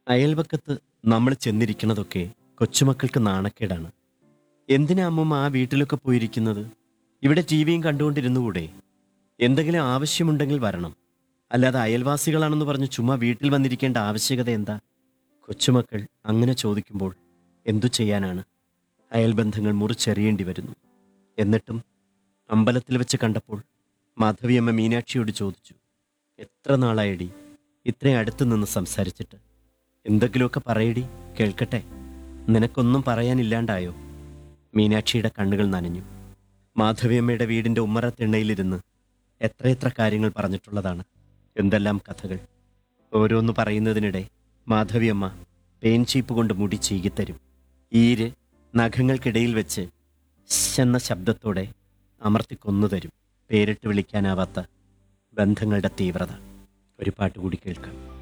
അയൽവക്കത്ത് നമ്മൾ ചെന്നിരിക്കുന്നതൊക്കെ കൊച്ചുമക്കൾക്ക് നാണക്കേടാണ് എന്തിനാ അമ്മൂമ്മ ആ വീട്ടിലൊക്കെ പോയിരിക്കുന്നത് ഇവിടെ ടി വിയും കണ്ടുകൊണ്ടിരുന്നുകൂടെ എന്തെങ്കിലും ആവശ്യമുണ്ടെങ്കിൽ വരണം അല്ലാതെ അയൽവാസികളാണെന്ന് പറഞ്ഞ് ചുമ്മാ വീട്ടിൽ വന്നിരിക്കേണ്ട ആവശ്യകത എന്താ കൊച്ചുമക്കൾ അങ്ങനെ ചോദിക്കുമ്പോൾ എന്തു ചെയ്യാനാണ് അയൽബന്ധങ്ങൾ മുറിച്ചെറിയേണ്ടി വരുന്നു എന്നിട്ടും അമ്പലത്തിൽ വെച്ച് കണ്ടപ്പോൾ മാധവിയമ്മ മീനാക്ഷിയോട് ചോദിച്ചു എത്ര നാളായടി ഇത്രയും അടുത്ത് നിന്ന് സംസാരിച്ചിട്ട് എന്തെങ്കിലുമൊക്കെ പറയടി കേൾക്കട്ടെ നിനക്കൊന്നും പറയാനില്ലാണ്ടായോ മീനാക്ഷിയുടെ കണ്ണുകൾ നനഞ്ഞു മാധവിയമ്മയുടെ വീടിന്റെ ഉമ്മറത്തിണ്ണയിലിരുന്ന് എത്രയെത്ര കാര്യങ്ങൾ പറഞ്ഞിട്ടുള്ളതാണ് എന്തെല്ലാം കഥകൾ ഓരോന്ന് പറയുന്നതിനിടെ മാധവിയമ്മ പേൻ ചീപ്പ് കൊണ്ട് മുടി ചീകിത്തരും ഈര് നഖങ്ങൾക്കിടയിൽ വെച്ച് ശ് എന്ന ശബ്ദത്തോടെ അമർത്തി കൊന്നു തരും പേരിട്ട് വിളിക്കാനാവാത്ത ബന്ധങ്ങളുടെ തീവ്രത ഒരു പാട്ട് കൂടി കേൾക്കാം